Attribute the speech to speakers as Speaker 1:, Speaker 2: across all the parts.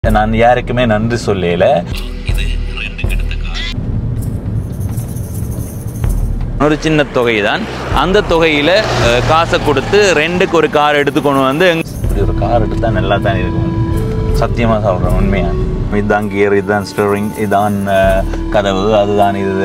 Speaker 1: நான் யாருக்குமே நன்றி சொல்லல ஒரு சின்ன தொகை தான் அந்த தொகையில அஹ், காசை கொடுத்து ரெண்டுக்கு ஒரு கார் எடுத்துக்கொண்டு வந்து எங்க- இப்படி ஒரு கார் எடுத்தா நல்லா தான் இருக்கும் சத்தியமா சொல்றேன் உண்மையா இதுதான் கியர் இதுதான் ஸ்டோரிங் இதான் அஹ், கதவு அதுதான் இது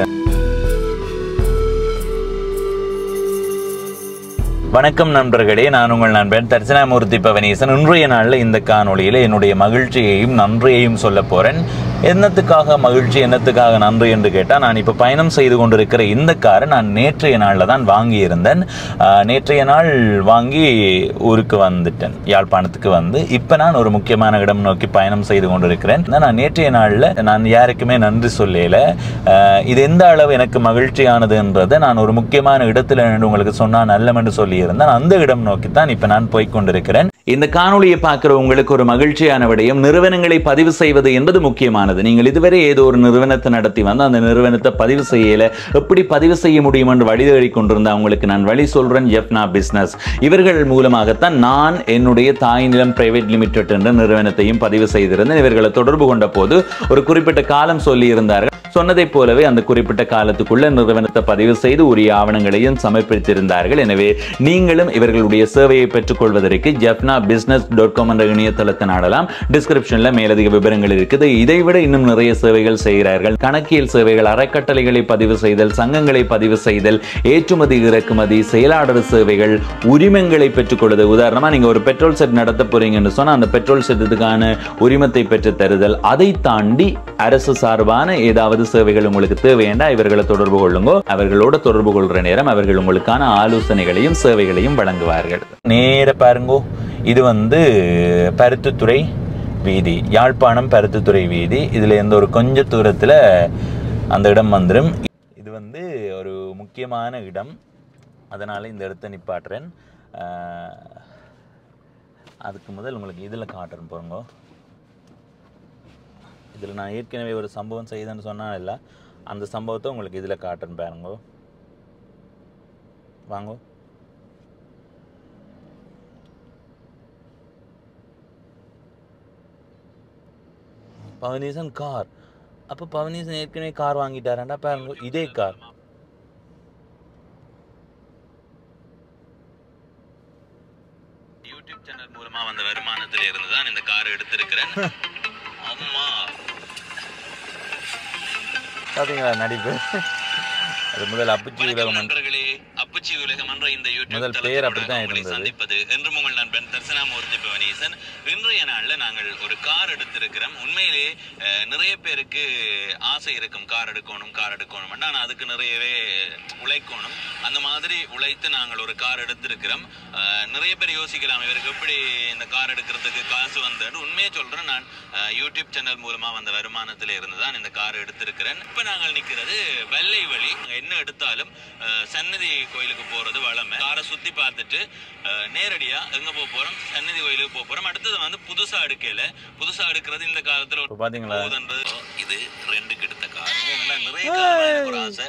Speaker 1: வணக்கம் நண்பர்களே நான் உங்கள் நண்பன் தர்சனாமூர்த்தி பவனீசன் இன்றைய நாளில் இந்த காணொளியில் என்னுடைய மகிழ்ச்சியையும் நன்றியையும் சொல்ல போறேன் என்னத்துக்காக மகிழ்ச்சி என்னத்துக்காக நன்றி என்று கேட்டால் நான் இப்போ பயணம் செய்து கொண்டிருக்கிற இந்த காரை நான் நேற்றைய நாளில் தான் வாங்கியிருந்தேன் ஆஹ், நேற்றைய நாள் வாங்கி ஊருக்கு வந்துட்டேன் யாழ்ப்பாணத்துக்கு வந்து இப்போ நான் ஒரு முக்கியமான இடம் நோக்கி பயணம் செய்து கொண்டிருக்கிறேன் நான் நேற்றைய நாளில் நான் யாருக்குமே நன்றி சொல்லல ஆஹ், இது எந்த அளவு எனக்கு மகிழ்ச்சியானதுன்றதை நான் ஒரு முக்கியமான இடத்துல நின்று உங்களுக்கு சொன்னா நல்லம் என்று சொல்லியிருந்தேன் அந்த இடம் நோக்கி தான் இப்போ நான் போய் கொண்டிருக்கிறேன் இந்த காணொளியை பார்க்குற உங்களுக்கு ஒரு மகிழ்ச்சியான விடயம் நிறுவனங்களை பதிவு செய்வது என்பது முக்கியமானது நீங்கள் இதுவரை ஏதோ ஒரு நிறுவனத்தை நடத்தி வந்து அந்த நிறுவனத்தை பதிவு செய்யல எப்படி பதிவு செய்ய முடியும் என்று வழி தேடி கொண்டிருந்த அவங்களுக்கு நான் வழி சொல்றேன் எஃப்னா பிசினஸ் இவர்கள் மூலமாகத்தான் நான் என்னுடைய தாய் நிலம் பிரைவேட் லிமிடெட் என்ற நிறுவனத்தையும் பதிவு செய்திருந்தேன் இவர்களை தொடர்பு கொண்ட போது ஒரு குறிப்பிட்ட காலம் சொல்லி இருந்தார்கள் சொன்னதைப் போலவே அந்த குறிப்பிட்ட காலத்துக்குள்ள நிறுவனத்தை பதிவு செய்து உரிய ஆவணங்களையும் சமர்ப்பித்திருந்தார்கள் எனவே நீங்களும் இவர்களுடைய சேவையை பெற்றுக்கொள்வதற்கு ஜெஃப்னா பிசினஸ் டாட் காம் என்ற இணையதளத்தை நாடலாம் டிஸ்கிரிப்ஷன்ல மேலதிக விவரங்கள் இருக்குது இதை விட இன்னும் நிறைய சேவைகள் செய்கிறார்கள் கணக்கியல் சேவைகள் அறக்கட்டளைகளை பதிவு செய்தல் சங்கங்களை பதிவு செய்தல் ஏற்றுமதி இறக்குமதி செயலாளர் சேவைகள் உரிமங்களை பெற்றுக்கொள்வது உதாரணமா நீங்க ஒரு பெட்ரோல் செட் நடத்த போறீங்கன்னு சொன்னா அந்த பெட்ரோல் செட்டுக்கான உரிமத்தை பெற்று தருதல் அதை தாண்டி அரசு சார்பான ஏதாவது சேவைகள் உங்களுக்கு தேவையண்டா இவர்களை தொடர்பு கொள்ளுங்க அவர்களோட தொடர்பு கொள்ற நேரம் அவர்கள் உங்களுக்கான ஆலோசனைகளையும் சேவைகளையும் வழங்குவார்கள் நேர பாருங்கோ இது வந்து பருத்தித்துறை வீதி யாழ்ப்பாணம் பருத்தித்துறை வீதி இதுல இருந்து ஒரு கொஞ்ச தூரத்துல அந்த இடம் வந்துடும் இது வந்து ஒரு முக்கியமான இடம் அதனால இந்த இடத்தை நிப்பாட்டுறேன் ஆஹ், அதுக்கு முதல் உங்களுக்கு இதில் காட்டுறேன் பாருங்க இதில் நான் ஏற்கனவே ஒரு சம்பவம் செய்தேன்னு சொன்னால் இல்லை அந்த சம்பவத்தை உங்களுக்கு இதில் காட்டுறேன் பாருங்க வாங்கோ பவனீசன் கார் அப்போ பவனீசன் ஏற்கனவே கார் வாங்கிட்டாராண்டா பாருங்க இதே கார் யூடியூப் சேனல் மூலமா வந்த வருமானத்தில இருந்து தான் இந்த கார் எடுத்திருக்கிறேன் அம்மா பாத்தீங்களா நடிப்பு அது முதல் அப்புச்சி உலகம் நண்பர்களே அப்புச்சி உலகம் என்ற இந்த யூடியூப் முதல் பேர் அப்படித்தான் இருந்தது சந்திப்பது என்றும் உங்கள் நண்பன் தர்சனாமூர்த்தி பவனீசன் இன்றைய நாள்ல நாங்கள் ஒரு கார் எடுத்திருக்கிறோம் உண்மையிலே அஹ், நிறைய பேருக்கு ஆசை இருக்கும் கார் எடுக்கணும் கார் எடுக்கணும் ஆனால் அதுக்கு நிறையவே உழைக்கணும் அந்த மாதிரி உழைத்து நாங்கள் ஒரு கார் எடுத்திருக்கிறோம் அஹ், நிறைய பேர் யோசிக்கலாம் இவருக்கு எப்படி இந்த கார் எடுக்கிறதுக்கு காசு வந்தது உண்மையை சொல்றேன் நான் அஹ், யூடியூப் சேனல் மூலமா வந்த வருமானத்தில இருந்து தான் இந்த கார் எடுத்திருக்கிறேன் இப்ப நாங்கள் நிக்கிறது வெள்ளை வழி நாங்க என்ன எடுத்தாலும் அஹ், சன்னதி கோயிலுக்கு போறது வளமை காரை சுத்தி பார்த்துட்டு அஹ், நேரடியா எங்க போக போறோம் சன்னதி கோயிலுக்கு போக போறோம் அடுத்தது வந்து புதுசா எடுக்கல புதுசா எடுக்கிறது இந்த காலத்துல பாத்தீங்களா இது ரெண்டுக்கு எடுத்த கார் நிறைய கார் எனக்கு ஒரு ஆசை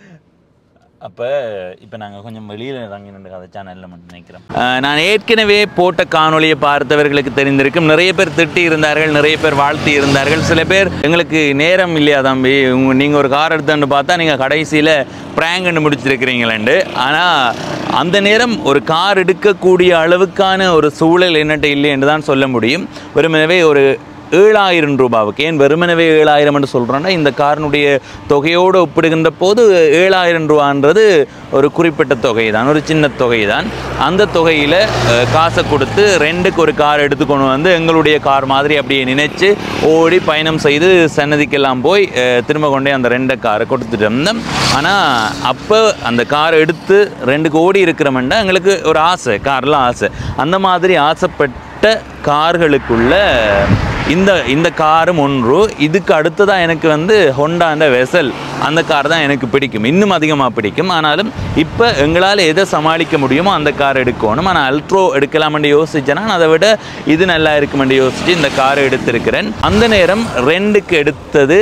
Speaker 1: அப்போ இப்போ நாங்கள் கொஞ்சம் வெளியில் இறங்கி நின்று கதைச்சா நல்ல மட்டும் நினைக்கிறோம் நான் ஏற்கனவே போட்ட காணொளியை பார்த்தவர்களுக்கு தெரிந்திருக்கும் நிறைய பேர் திட்டி இருந்தார்கள் நிறைய பேர் வாழ்த்தி இருந்தார்கள் சில பேர் எங்களுக்கு நேரம் இல்லையா தம்பி உங்க நீங்கள் ஒரு கார் எடுத்துன்னு பார்த்தா நீங்கள் கடைசியில் ப்ராங்குன்னு முடிச்சிருக்கிறீங்களேண்டு ஆனால் அந்த நேரம் ஒரு கார் எடுக்கக்கூடிய அளவுக்கான ஒரு சூழல் என்னட்ட இல்லை என்று தான் சொல்ல முடியும் வெறுமனவே ஒரு ஏழாயிரம் ரூபாவுக்கு ஏன் வெறுமனவே ஏழாயிரம் என்று சொல்கிறோன்னா இந்த காரினுடைய தொகையோடு ஒப்பிடுகின்ற போது ஏழாயிரம் ரூபான்றது ஒரு குறிப்பிட்ட தொகை தான் ஒரு சின்ன தொகை தான் அந்த தொகையில் காசை கொடுத்து ரெண்டுக்கு ஒரு கார் எடுத்துக்கொண்டு வந்து எங்களுடைய கார் மாதிரி அப்படியே நினைச்சு ஓடி பயணம் செய்து சன்னதிக்கெல்லாம் போய் அஹ், திரும்ப கொண்டே அந்த ரெண்டை காரை கொடுத்துட்டு இருந்தோம் ஆனால் அப்போ அந்த காரை எடுத்து ரெண்டுக்கு ஓடி இருக்கிறோம்னா எங்களுக்கு ஒரு ஆசை கார்லாம் ஆசை அந்த மாதிரி ஆசைப்பட்ட கார்களுக்குள்ள இந்த இந்த காரும் ஒன்று இதுக்கு அடுத்ததான் எனக்கு வந்து ஹொண்டாண்ட வெசல் அந்த கார் தான் எனக்கு பிடிக்கும் இன்னும் அதிகமாக பிடிக்கும் ஆனாலும் இப்போ எங்களால் எதை சமாளிக்க முடியுமோ அந்த கார் எடுக்கணும் ஆனால் அல்ட்ரோ எடுக்கலாமென்று யோசிச்சேன்னா நான் அதை விட இது நல்லா இருக்குமென்று யோசிச்சு இந்த காரை எடுத்திருக்கிறேன் அந்த நேரம் ரெண்டுக்கு எடுத்தது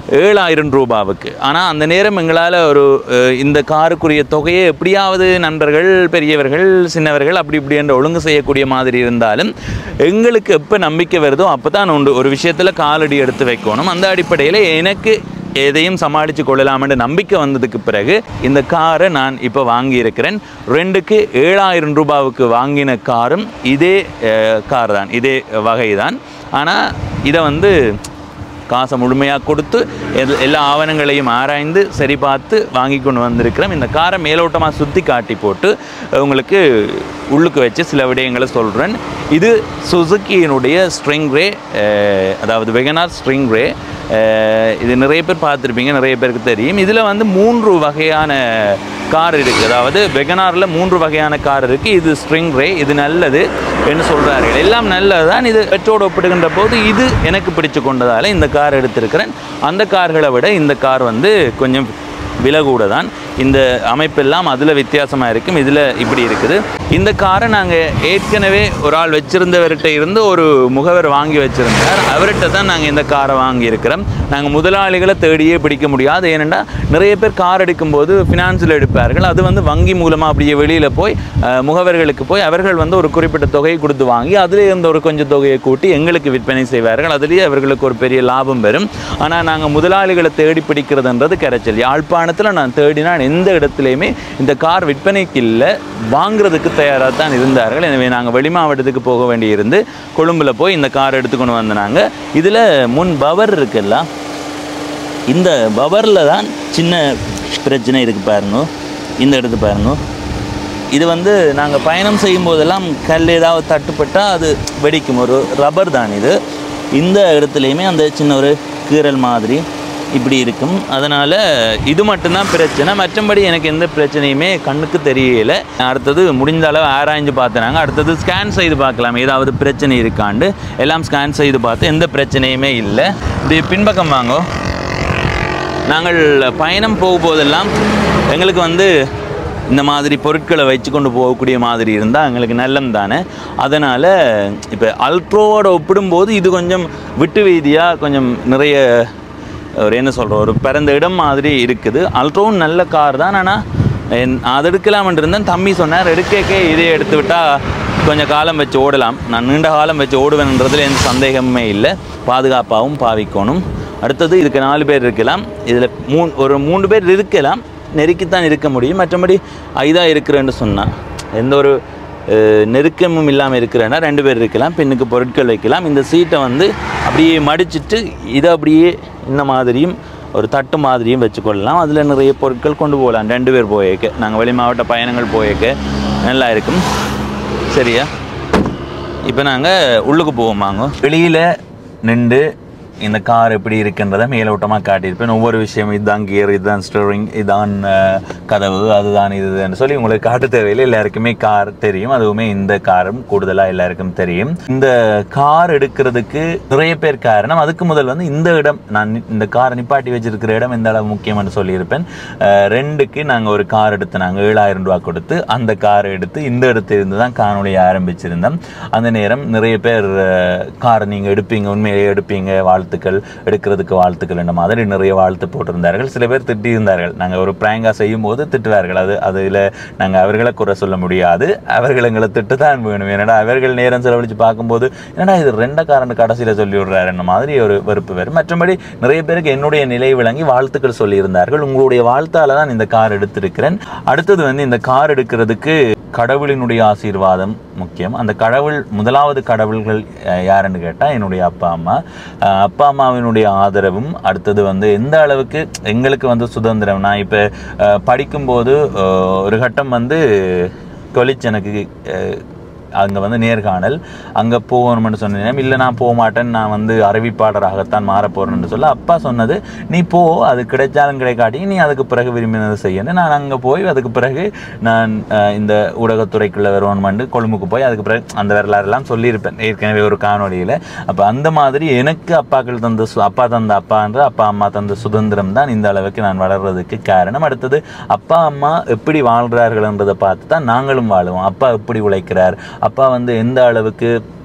Speaker 1: ஏழாயிரம் ரூபாவுக்கு ஆனால் அந்த நேரம் எங்களால் ஒரு அஹ், இந்த காருக்குரிய தொகையை எப்படியாவது நண்பர்கள் பெரியவர்கள் சின்னவர்கள் அப்படி இப்படி என்று ஒழுங்கு செய்யக்கூடிய மாதிரி இருந்தாலும் எங்களுக்கு எப்போ நம்பிக்கை வருதோ அப்போ தான் உண்டு ஒரு விஷயத்தில் காலடி எடுத்து வைக்கணும் அந்த அடிப்படையில் எனக்கு எதையும் சமாளித்து கொள்ளலாம்னு நம்பிக்கை வந்ததுக்கு பிறகு இந்த காரை நான் இப்போ வாங்கியிருக்கிறேன் ரெண்டுக்கு ஏழாயிரம் ரூபாவுக்கு வாங்கின காரும் இதே கார் தான் இதே வகை தான் ஆனால் இதை வந்து காசை முழுமையாக கொடுத்து எல்- எல்லா ஆவணங்களையும் ஆராய்ந்து சரி பார்த்து வாங்கி கொண்டு வந்திருக்கிறோம் இந்த காரை மேலோட்டமாக சுற்றி காட்டி போட்டு உங்களுக்கு உள்ளுக்கு வச்சு சில விடயங்களை சொல்கிறேன் இது சுசுக்கியினுடைய ஸ்ட்ரிங் ரே அதாவது வெகனார் ஸ்ட்ரிங் ரே இது நிறைய பேர் பார்த்துருப்பீங்க நிறைய பேருக்கு தெரியும் இதில் வந்து மூன்று வகையான கார் இருக்குது அதாவது வெகனாரில் மூன்று வகையான கார் இருக்குது இது ஸ்ட்ரிங் ரே இது நல்லது என்று சொல்கிறார்கள் எல்லாம் நல்லது தான் இது பெற்றோடு ஒப்பிடுகின்ற போது இது எனக்கு பிடிச்சு கொண்டதால் இந்த கார் எடுத்திருக்கிறேன் அந்த கார்களை விட இந்த கார் வந்து கொஞ்சம் விலை கூட தான் இந்த அமைப்பெல்லாம் அதில் வித்தியாசமாக இருக்கும் இதில் இப்படி இருக்குது இந்த காரை நாங்கள் ஏற்கனவே ஒரு ஆள் வச்சுருந்தவர்கிட்ட இருந்து ஒரு முகவர் வாங்கி வச்சுருந்தார் அவர்கிட்ட தான் நாங்கள் இந்த காரை வாங்கியிருக்கிறோம் நாங்கள் முதலாளிகளை தேடியே பிடிக்க முடியாது ஏனென்றால் நிறைய பேர் கார் எடுக்கும்போது ஃபினான்ஸில் எடுப்பார்கள் அது வந்து வங்கி மூலமாக அப்படியே வெளியில் போய் அஹ், முகவர்களுக்கு போய் அவர்கள் வந்து ஒரு குறிப்பிட்ட தொகையை கொடுத்து வாங்கி அதில் இருந்த ஒரு கொஞ்சம் தொகையை கூட்டி எங்களுக்கு விற்பனை செய்வார்கள் அதுலேயே அவர்களுக்கு ஒரு பெரிய லாபம் வரும் ஆனால் நாங்கள் முதலாளிகளை தேடி பிடிக்கிறதுன்றது கிடைச்சல் யாழ்ப்பாணத்தில் நான் தேடினால் எந்த இடத்துலையுமே இந்த கார் விற்பனைக்கு இல்லை வாங்குறதுக்கு தயாராக தான் இருந்தார்கள் எனவே நாங்கள் வெளி மாவட்டத்துக்கு போக வேண்டியிருந்து கொழும்புல போய் இந்த கார் எடுத்துக்கொண்டு வந்தாங்க இதில் முன் பவர் இருக்குல்ல இந்த பவரில் தான் சின்ன பிரச்சனை இருக்குது பாருங்க இந்த இடத்து பாருங்க இது வந்து நாங்கள் பயணம் செய்யும் போதெல்லாம் கல் ஏதாவது தட்டுப்பட்டால் அது வெடிக்கும் ஒரு ரப்பர் தான் இது இந்த இடத்துலையுமே அந்த சின்ன ஒரு கீறல் மாதிரி இப்படி இருக்கும் அதனால் இது மட்டும்தான் பிரச்சனை மற்றபடி எனக்கு எந்த பிரச்சனையுமே கண்ணுக்கு தெரியல அடுத்தது முடிந்த அளவு ஆராய்ஞ்சு பார்த்துனாங்க அடுத்தது ஸ்கேன் செய்து பார்க்கலாம் ஏதாவது பிரச்சனை இருக்காண்டு எல்லாம் ஸ்கேன் செய்து பார்த்து எந்த பிரச்சனையுமே இல்லை இது பின்பக்கம் வாங்கோ நாங்கள் பயணம் போகும்போதெல்லாம் எங்களுக்கு வந்து இந்த மாதிரி பொருட்களை வச்சு கொண்டு போகக்கூடிய மாதிரி இருந்தால் எங்களுக்கு நல்லம் தானே அதனால் இப்போ அல்ட்ரோவோட ஒப்பிடும்போது இது கொஞ்சம் விட்டு வீதியாக கொஞ்சம் நிறைய ஒரு என்ன சொல்கிறோம் ஒரு பிறந்த இடம் மாதிரி இருக்குது அல்ட்ரோவும் நல்ல கார் தான் ஆனால் என்- அது எடுக்கலாம்னு இருந்தேன் தம்பி சொன்னார் எடுக்கக்கே இதே எடுத்து விட்டால் கொஞ்சம் காலம் வச்சு ஓடலாம் நான் நீண்ட காலம் வச்சு ஓடுவேன்றதுல எந்த சந்தேகமே இல்லை பாதுகாப்பாகவும் பாவிக்கணும் அடுத்தது இதுக்கு நாலு பேர் இருக்கலாம் இதில் மூ ஒரு மூணு பேர் இருக்கலாம் நெருக்கித்தான் இருக்க முடியும் மற்றபடி ஐதாக இருக்கிறேன்னு சொன்னான் எந்த ஒரு அஹ், நெருக்கமும் இல்லாமல் இருக்கிறேன்னா ரெண்டு பேர் இருக்கலாம் பின்னுக்கு பொருட்கள் வைக்கலாம் இந்த சீட்டை வந்து அப்படியே மடிச்சிட்டு இதை அப்படியே இந்த மாதிரியும் ஒரு தட்டு மாதிரியும் வச்சுக்கொள்ளலாம் அதில் நிறைய பொருட்கள் கொண்டு போகலாம் ரெண்டு பேர் போயேக்க நாங்கள் வெளி மாவட்ட பயணங்கள் போயேக்க நல்லா இருக்கும் சரியா இப்போ நாங்கள் உள்ளுக்கு போவோம் வாங்க வெளியில் நின்று இந்த கார் எப்படி இருக்குன்றதை மேலோட்டமாக காட்டியிருப்பேன் ஒவ்வொரு விஷயம் இதுதான் கியர் இதுதான் ஸ்டோரிங் இதுதான் அஹ், கதவு அதுதான் இதுன்னு சொல்லி உங்களுக்கு காட்டு தேவையில்லை எல்லாருக்குமே கார் தெரியும் அதுவுமே இந்த காரும் கூடுதலாக எல்லாருக்கும் தெரியும் இந்த கார் எடுக்கிறதுக்கு நிறைய பேர் காரணம் அதுக்கு முதல் வந்து இந்த இடம் நான் நி- இந்த காரை நிப்பாட்டி வச்சிருக்கிற இடம் எந்த அளவு முக்கியம்னு சொல்லியிருப்பேன் அஹ், ரெண்டுக்கு நாங்கள் ஒரு கார் எடுத்து நாங்கள் ஏழாயிரம் ரூபாய் கொடுத்து அந்த காரை எடுத்து இந்த இடத்துல இருந்து தான் காணொலியை ஆரம்பிச்சிருந்தோம் அந்த நேரம் நிறைய பேர் கார் நீங்கள் எடுப்பீங்க உண்மையிலேயே எடுப்பீங்க வாழ்த்துக்கள் எடுக்கிறதுக்கு வாழ்த்துக்கள் என்ற மாதிரி நிறைய வாழ்த்து போட்டிருந்தார்கள் சில பேர் திட்டியிருந்தார்கள் நாங்கள் ஒரு பிராங்கா செய்யும் போது திட்டுவார்கள் அது அதில் நாங்கள் அவர்களை குறை சொல்ல முடியாது அவர்கள் எங்களை திட்டு தான் வேணும் ஏன்னா அவர்கள் நேரம் செலவழித்து பார்க்கும்போது என்னடா இது ரெண்டக்காரன் கடைசியில் சொல்லி விடுறாரு என்ன மாதிரி ஒரு வெறுப்பு வரும் மற்றபடி நிறைய பேருக்கு என்னுடைய நிலை விளங்கி வாழ்த்துக்கள் சொல்லியிருந்தார்கள் உங்களுடைய வாழ்த்தால தான் இந்த கார் எடுத்திருக்கிறேன் அடுத்தது வந்து இந்த கார் எடுக்கிறதுக்கு கடவுளினுடைய ஆசீர்வாதம் முக்கியம் அந்த கடவுள் முதலாவது கடவுள்கள் அஹ், யாருன்னு கேட்டால் என்னுடைய அப்பா அம்மா அஹ், அப்பா அம்மாவினுடைய ஆதரவும் அடுத்தது வந்து எந்த அளவுக்கு எங்களுக்கு வந்து சுதந்திரம் நான் இப்போ படிக்கும்போது அஹ், ஒரு கட்டம் வந்து கொலிச் எனக்கு அஹ், அங்கே வந்து நேர்காணல் அங்கே போகணும்னு சொன்னேன் இல்லை நான் போக மாட்டேன் நான் வந்து அறிவிப்பாளராகத்தான் மாறப் போகிறேன்னு சொல்ல அப்பா சொன்னது நீ போ அது கிடைச்சாலும் கிடைக்காட்டி நீ அதுக்கு பிறகு விரும்பினதை செய்யணும் நான் அங்கே போய் அதுக்கு பிறகு நான் அஹ், இந்த ஊடகத்துறைக்குள்ளே வருவோம்னு கொழும்புக்கு போய் அதுக்கு பிறகு அந்த வரலாறுலாம் சொல்லியிருப்பேன் ஏற்கனவே ஒரு காணொலியில் அப்போ அந்த மாதிரி எனக்கு அப்பாக்கள் தந்த சு- அப்பா தந்த அப்பான்ற அப்பா அம்மா தந்த சுதந்திரம் தான் இந்த அளவுக்கு நான் வளர்றதுக்கு காரணம் அடுத்தது அப்பா அம்மா எப்படி வாழ்கிறார்கள்ன்றதை பார்த்து தான் நாங்களும் வாழுவோம் அப்பா எப்படி உழைக்கிறார் அப்பா வந்து எந்த அளவுக்கு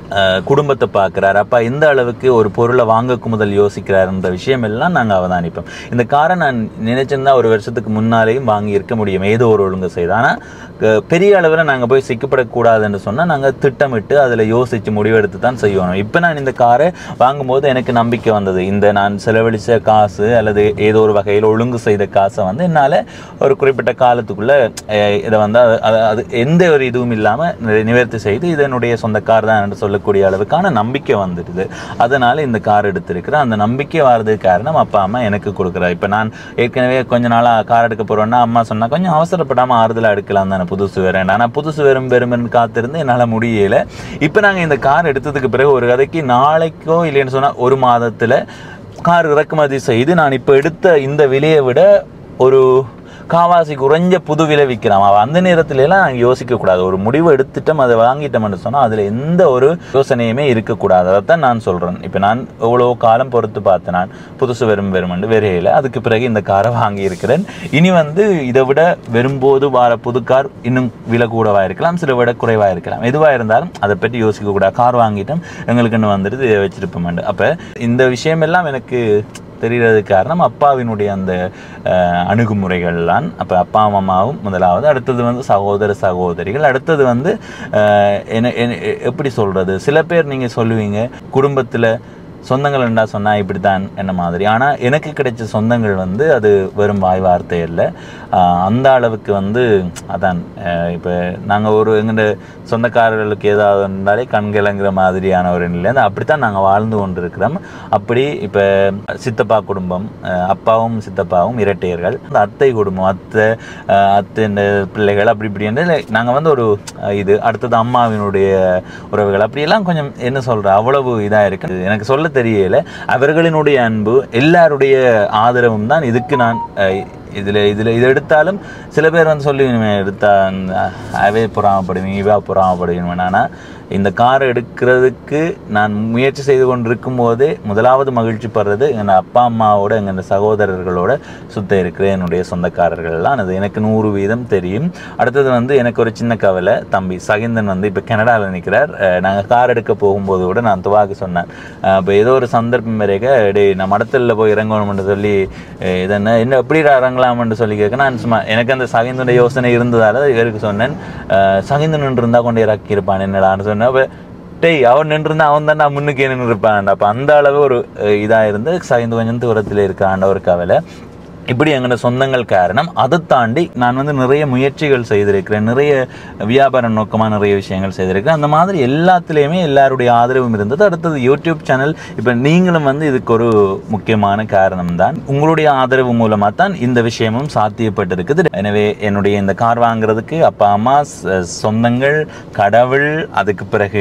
Speaker 1: அஹ், குடும்பத்தை பார்க்குறாரு அப்பா எந்த அளவுக்கு ஒரு பொருளை வாங்கக்கு முதல் யோசிக்கிறாருன்ற விஷயம் எல்லாம் நாங்கள் அவதானிப்போம் இந்த காரை நான் நினைச்சிருந்தா ஒரு வருஷத்துக்கு முன்னாலேயும் வாங்கி இருக்க முடியும் ஏதோ ஒரு ஒழுங்கு செய்து ஆனால் பெரிய அளவில் நாங்கள் போய் சிக்கப்படக்கூடாதுன்னு சொன்னால் நாங்கள் திட்டமிட்டு அதில் யோசித்து முடிவெடுத்து தான் செய்யணும் இப்போ நான் இந்த காரை வாங்கும்போது எனக்கு நம்பிக்கை வந்தது இந்த நான் செலவழித்த காசு அல்லது ஏதோ ஒரு வகையில் ஒழுங்கு செய்த காசை வந்து என்னால் ஒரு குறிப்பிட்ட காலத்துக்குள்ளே இதை வந்து அது- அது அது எந்த ஒரு இதுவும் இல்லாமல் நிவர்த்தி செய்து இது என்னுடைய சொந்த கார் தான் என்று சொல்லக்கூடிய அளவுக்கான நம்பிக்கை வந்துடுது அதனால் இந்த கார் எடுத்திருக்கிறேன் அந்த நம்பிக்கை வர்றதுக்கு காரணம் அப்பா அம்மா எனக்கு கொடுக்குறாரு இப்போ நான் ஏற்கனவே கொஞ்ச நாளாக கார் எடுக்க போகிறோன்னா அம்மா சொன்னா கொஞ்சம் அவசரப்படாமல் ஆறுதலாக எடுக்கலாம் தானே புதுசு வேறேன் ஆனால் புதுசு வெறும் வெறுமன்னு காத்திருந்து என்னால் முடியல இப்போ நாங்கள் இந்த கார் எடுத்ததுக்கு பிறகு ஒரு கதைக்கு நாளைக்கோ இல்லைன்னு சொன்னால் ஒரு மாதத்தில் கார் இறக்குமதி செய்து நான் இப்போ எடுத்த இந்த விலையை விட ஒரு காவாசி குறைஞ்ச புது விலை விற்கிறான் அவன் அந்த நேரத்துல எல்லாம் நாங்கள் யோசிக்கக்கூடாது ஒரு முடிவு எடுத்துட்டோம் அதை வாங்கிட்டோம்னு சொன்னால் அதில் எந்த ஒரு யோசனையுமே இருக்கக்கூடாது அதைத்தான் நான் சொல்கிறேன் இப்போ நான் எவ்வளோ காலம் பொறுத்து பார்த்து நான் புதுசு வெறும் வெறுமண்டு வெறையில அதுக்கு பிறகு இந்த காரை வாங்கி இருக்கிறேன் இனி வந்து இதை விட வரும்போது வர புது கார் இன்னும் விலை கூடவா இருக்கலாம் சில விட குறைவாக இருக்கலாம் எதுவாக இருந்தாலும் அதை பற்றி யோசிக்க கூடாது கார் வாங்கிட்டோம் எங்களுக்குன்னு வந்துடுது இதை வச்சிருப்போம் அப்போ இந்த விஷயமெல்லாம் எனக்கு தெரிகிறதுக்கு காரணம் அப்பாவினுடைய அந்த அஹ், அணுகுமுறைகள் தான் அப்போ அப்பா அம்மாவும் முதலாவது அடுத்தது வந்து சகோதர சகோதரிகள் அடுத்தது வந்து அஹ், என்ன என்ன- எப்படி சொல்கிறது சில பேர் நீங்கள் சொல்லுவீங்க குடும்பத்தில் சொந்தங்கள் ரெண்டா சொன்னால் இப்படி தான் என்ன மாதிரி ஆனால் எனக்கு கிடைச்ச சொந்தங்கள் வந்து அது வெறும் வாய் வார்த்தை இல்லை ஆஹ் அந்த அளவுக்கு வந்து அதான் இப்போ நாங்கள் ஒரு எங்கள்ட சொந்தக்காரர்களுக்கு ஏதாவது இருந்தாலே கண்கிழங்குற மாதிரியான ஒரு நிலை அந்த அப்படித்தான் நாங்கள் வாழ்ந்து கொண்டிருக்கிறோம் அப்படி இப்போ சித்தப்பா குடும்பம் ஆஹ் அப்பாவும் சித்தப்பாவும் இரட்டையர்கள் அந்த அத்தை குடும்பம் அத்தை ஆஹ் அத்தை இந்த பிள்ளைகள் அப்படி இப்படி என்று நாங்கள் வந்து ஒரு ஆஹ் இது அடுத்தது அம்மாவினுடைய உறவுகள் அப்படியெல்லாம் கொஞ்சம் என்ன சொல்ற அவ்வளவு இதாக இருக்கு எனக்கு சொல்ல தெரியல அவர்களினுடைய அன்பு எல்லாருடைய ஆதரவும் தான் இதுக்கு நான் அஹ், இதுல இதுல இதை எடுத்தாலும் சில பேர் வந்து சொல்லுவீங்க எடுத்தா அஹ், அவே பொறாமப்படுவீங்க இவா பொறாமப்படுவீங்க ஆனால் இந்த கார் எடுக்கிறதுக்கு நான் முயற்சி செய்து கொண்டிருக்கும் போதே முதலாவது மகிழ்ச்சி படுறது எங்கள் அப்பா அம்மாவோட எங்கள் சகோதரர்களோட சுத்த இருக்கிற என்னுடைய சொந்தக்காரர்கள்லாம் அது எனக்கு நூறு வீதம் தெரியும் அடுத்தது வந்து எனக்கு ஒரு சின்ன கவலை தம்பி சகிந்தன் வந்து இப்போ கனடாவில் நிற்கிறார் நாங்கள் கார் எடுக்க போகும்போது கூட நான் துவாக்கு சொன்னேன் இப்போ ஏதோ ஒரு சந்தர்ப்பம் வரைக்க டேய் நான் மடத்தில் போய் இறங்கணும்னு சொல்லி அஹ் இது என்ன என்ன எப்படி இறங்கலாம்னு சொல்லி கேட்க நான் சும்மா எனக்கு அந்த சகிந்தனுடைய யோசனை இருந்ததால இவருக்கு சொன்னேன் அஹ் சகிந்தன் இருந்தால் கொண்டு இறக்கியிருப்பான் என்னடான்னு சொன்னேன் அப்போ டேய் அவன் நின்றுருந்தா அவன் தான் நான் முன்னுக்கு நின்று இருப்பான் அப்போ அந்த அளவு ஒரு அஹ், இதா இருந்து சகிந்து கொஞ்சம் தூரத்தில் இருக்காண்ட ஒரு கவலை இப்படி எங்களோட சொந்தங்கள் காரணம் அதை தாண்டி நான் வந்து நிறைய முயற்சிகள் செய்திருக்கிறேன் நிறைய வியாபார நோக்கமாக நிறைய விஷயங்கள் செய்திருக்கிறேன் அந்த மாதிரி எல்லாத்துலேயுமே எல்லாருடைய ஆதரவும் இருந்தது அடுத்தது யூடியூப் சேனல் இப்போ நீங்களும் வந்து இதுக்கு ஒரு முக்கியமான காரணம் தான் உங்களுடைய ஆதரவு மூலமாக தான் இந்த விஷயமும் சாத்தியப்பட்டிருக்குது எனவே என்னுடைய இந்த கார் வாங்குறதுக்கு அப்பா அம்மா ச- சொந்தங்கள் கடவுள் அதுக்கு பிறகு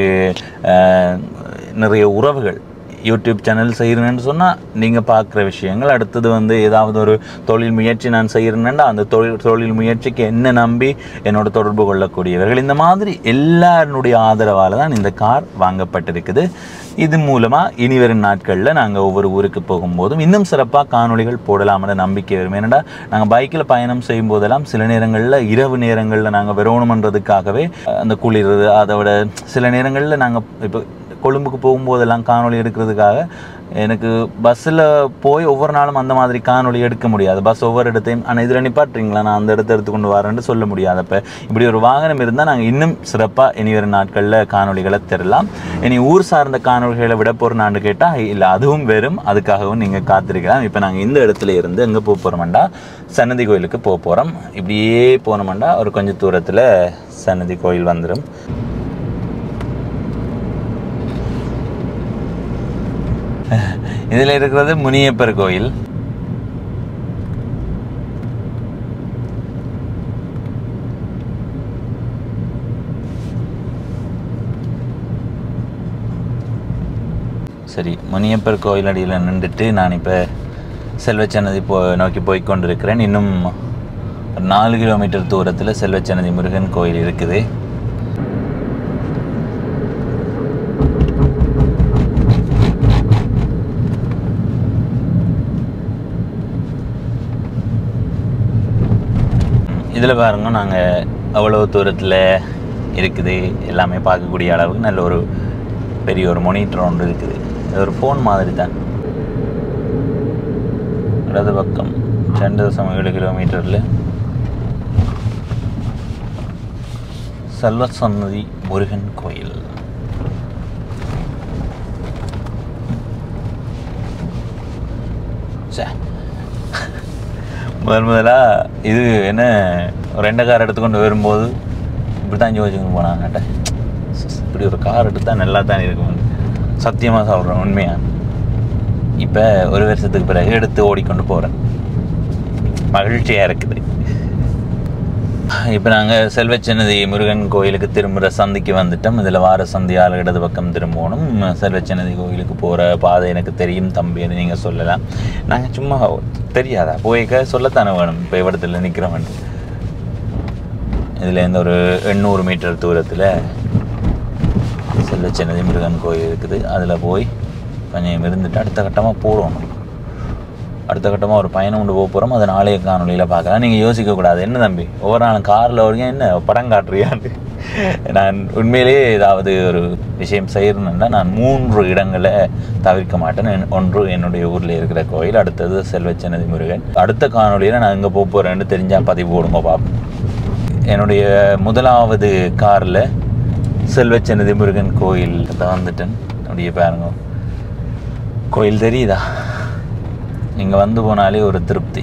Speaker 1: அஹ், நிறைய உறவுகள் யூடியூப் சேனல் செய்கிறேன்னு சொன்னால் நீங்கள் பார்க்குற விஷயங்கள் அடுத்தது வந்து ஏதாவது ஒரு தொழில் முயற்சி நான் செய்கிறேன்னா அந்த தொழில் தொழில் முயற்சிக்கு என்ன நம்பி என்னோட தொடர்பு கொள்ளக்கூடியவர்கள் இந்த மாதிரி எல்லாருடைய ஆதரவால் தான் இந்த கார் வாங்கப்பட்டிருக்குது இது மூலமாக இனி வரும் நாட்களில் நாங்கள் ஒவ்வொரு ஊருக்கு போகும்போதும் இன்னும் சிறப்பாக காணொளிகள் போடலாம்னு நம்பிக்கை வரும் ஏன்னா நாங்கள் பைக்கில் பயணம் செய்யும் போதெல்லாம் சில நேரங்களில் இரவு நேரங்களில் நாங்கள் வரணுமன்றதுக்காகவே அந்த குளிர் அதை விட சில நேரங்களில் நாங்கள் இப்போ கொழும்புக்கு போகும்போதெல்லாம் காணொளி எடுக்கிறதுக்காக எனக்கு பஸ்ஸில் போய் ஒவ்வொரு நாளும் அந்த மாதிரி காணொளி எடுக்க முடியாது பஸ் ஒவ்வொரு இடத்தையும் ஆனால் இதில் நிப்பாட்டுறீங்களா நான் அந்த இடத்த எடுத்து கொண்டு வரேன்னு சொல்ல முடியாது அப்போ இப்படி ஒரு வாகனம் இருந்தால் நாங்கள் இன்னும் சிறப்பாக இனி வரும் நாட்களில் காணொளிகளை தரலாம் இனி ஊர் சார்ந்த காணொளிகளை விட போகிறோம்னு கேட்டால் இல்லை அதுவும் வெறும் அதுக்காகவும் நீங்கள் காத்திருக்கலாம் இப்போ நாங்கள் இந்த இடத்துல இருந்து எங்கே போக போகிறோம்டா சன்னதி கோயிலுக்கு போக போகிறோம் இப்படியே போனோம்டா ஒரு கொஞ்சம் தூரத்தில் சன்னதி கோயில் வந்துடும் இதில் இருக்கிறது முனியப்பர் கோயில் சரி முனியப்பர் கோயில் அடியில் நின்றுட்டு நான் இப்போ செல்வச்சன்னதி போ நோக்கி போய் கொண்டிருக்கிறேன் இன்னும் ஒரு நாலு கிலோமீட்டர் தூரத்தில் செல்வச்சன்னதி முருகன் கோயில் இருக்குது இதில் பாருங்க நாங்கள் அவ்வளோ தூரத்தில் இருக்குது எல்லாமே பார்க்கக்கூடிய அளவுக்கு நல்ல ஒரு பெரிய ஒரு மொனிட்டர் ஒன்று இருக்குது இது ஒரு ஃபோன் மாதிரி தான் இடது பக்கம் ரெண்டு தசம் ஏழு கிலோமீட்டரில் செல்வசன்னதி முருகன் கோயில் ச்சே. முதல் முதலாக இது என்ன ரெண்டு கார் எடுத்துக்கொண்டு வரும்போது இப்படி தான் யோசிச்சுன்னு போனாங்கட்ட இப்படி ஒரு கார் எடுத்தால் நல்லா தான் இருக்கும் சத்தியமாக சொல்கிறேன் உண்மையாக இப்போ ஒரு வருஷத்துக்கு பிறகு எடுத்து ஓடிக்கொண்டு போகிறேன் மகிழ்ச்சியாக இருக்குது இப்போ நாங்கள் செல்வச்சன்னதி முருகன் கோயிலுக்கு திரும்புகிற சந்திக்கு வந்துட்டோம் இதில் வார சந்தியால் இடது பக்கம் திரும்பணும் செல்வச்சன்னதி கோயிலுக்கு போகிற பாதை எனக்கு தெரியும் தம்பின்னு நீங்கள் சொல்லலாம் நாங்கள் சும்மா தெரியாதா போய்க்க சொல்லத்தானே வேணும் இப்போ இடத்துல நிற்கிறோம் இதில் இந்த ஒரு எண்ணூறு மீட்டர் தூரத்தில் செல்வச்சன்னதி முருகன் கோயில் இருக்குது அதில் போய் கொஞ்சம் இருந்துட்டு அடுத்த கட்டமாக போடணும் அடுத்த கட்டமாக ஒரு பயணம் கொண்டு போக போகிறோம் அதை நாளைய காணொலியில் பார்க்கலாம் நீங்கள் யோசிக்கக்கூடாது என்ன தம்பி ஒவ்வொரு நாளும் காரில் வரீங்க என்ன படம் காட்டுறியான்னு நான் உண்மையிலேயே ஏதாவது ஒரு விஷயம் செய்யணுன்னா நான் மூன்று இடங்களை தவிர்க்க மாட்டேன் என்- ஒன்று என்னுடைய ஊரில் இருக்கிற கோயில் அடுத்தது செல்வச்சன்னதி முருகன் அடுத்த காணொலியில் நான் எங்கே போக போகிறேன்னு தெரிஞ்சால் பதிவு போடுங்க பார்ப்போம் என்னுடைய முதலாவது காரில் செல்வச்சன்னதி முருகன் கோயில் தான் வந்துட்டேன் அப்படியே பாருங்க கோயில் தெரியுதா இங்கே வந்து போனாலே ஒரு திருப்தி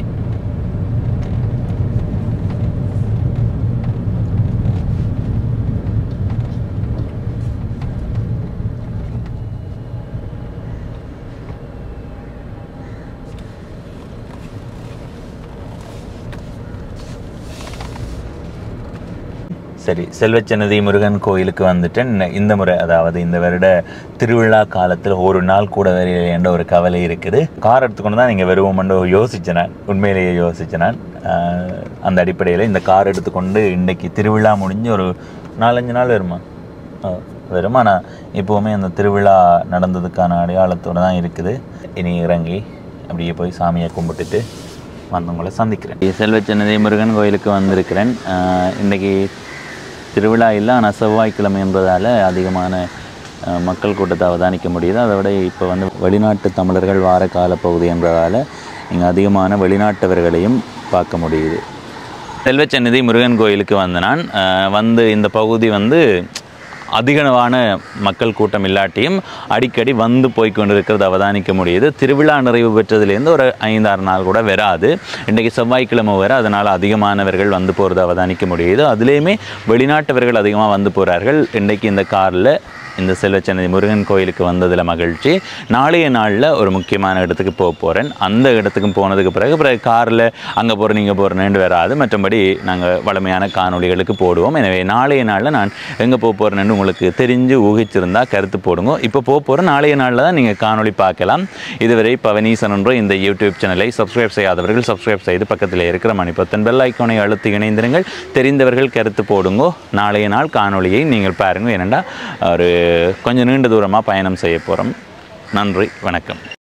Speaker 1: சரி செல்வச்சன்னதி முருகன் கோயிலுக்கு வந்துட்டேன் இந்த முறை அதாவது இந்த வருட திருவிழா காலத்தில் ஒரு நாள் கூட வரையில என்ற ஒரு கவலை இருக்குது கார் எடுத்துக்கொண்டு தான் நீங்கள் வருவோம்னு யோசிச்சேன் நான் உண்மையிலேயே யோசிச்சேன் நான் ஆஹ் அந்த அடிப்படையில் இந்த கார் எடுத்துக்கொண்டு இன்னைக்கு திருவிழா முடிஞ்சு ஒரு நாலஞ்சு நாள் வருமா ஆ, வரும் ஆனால் இப்போவுமே அந்த திருவிழா நடந்ததுக்கான அடையாளத்தோடு தான் இருக்குது இனி இறங்கி அப்படியே போய் சாமியை கும்பிட்டுட்டு வந்தவங்களை சந்திக்கிறேன் செல்வச்சன்னதி முருகன் கோயிலுக்கு வந்திருக்கிறேன் ஆஹ் இன்னைக்கு திருவிழா இல்லை ஆனால் செவ்வாய்க்கிழமை என்பதால் அதிகமான அஹ், மக்கள் கூட்டத்தை அவதானிக்க முடியுது அதை விட இப்போ வந்து வெளிநாட்டு தமிழர்கள் வார காலப்பகுதி என்பதால் இங்கே அதிகமான வெளிநாட்டவர்களையும் பார்க்க முடியுது செல்வச்சந்நிதி முருகன் கோயிலுக்கு வந்த நான் அஹ், வந்து இந்த பகுதி வந்து அதிகளவான மக்கள் கூட்டம் இல்லாட்டியும் அடிக்கடி வந்து போய் கொண்டிருக்கிறது அவதானிக்க முடியுது திருவிழா நிறைவு பெற்றதுலேருந்து ஒரு ஐந்தாறு நாள் கூட வராது இன்றைக்கு செவ்வாய்க்கிழமை வர அதனால் அதிகமானவர்கள் வந்து போகிறது அவதானிக்க முடியுது அதுலேயுமே வெளிநாட்டவர்கள் அதிகமாக வந்து போகிறார்கள் இன்றைக்கு இந்த காரில் இந்த செல்வச்சன்னதி முருகன் கோயிலுக்கு வந்ததில் மகிழ்ச்சி நாளைய நாளில் ஒரு முக்கியமான இடத்துக்கு போக போகிறேன் அந்த இடத்துக்கும் போனதுக்கு பிறகு பிறகு காரில் அங்கே போகிறேன் இங்கே போகிறேன்னு வராது மற்றபடி நாங்கள் வளமையான காணொளிகளுக்கு போடுவோம் எனவே நாளைய நாளில் நான் எங்கே போக போகிறேன்னு உங்களுக்கு தெரிஞ்சு ஊகிச்சிருந்தா கருத்து போடுங்க இப்போ போக போகிற நாளைய நாளில் தான் நீங்கள் காணொளி பார்க்கலாம் இதுவரை பவனீசன் என்ற இந்த யூடியூப் சேனலை சப்ஸ்கிரைப் செய்யாதவர்கள் சப்ஸ்கிரைப் செய்து பக்கத்தில் இருக்கிற மணிப்பத்தன் பெல் ஐக்கானை அழுத்தி இணைந்திருங்கள் தெரிந்தவர்கள் கருத்து போடுங்கோ நாளைய நாள் காணொளியை நீங்கள் பாருங்க ஏனெண்டா ஒரு கொஞ்சம் நீண்ட தூரமாக பயணம் செய்ய போகிறோம் நன்றி வணக்கம்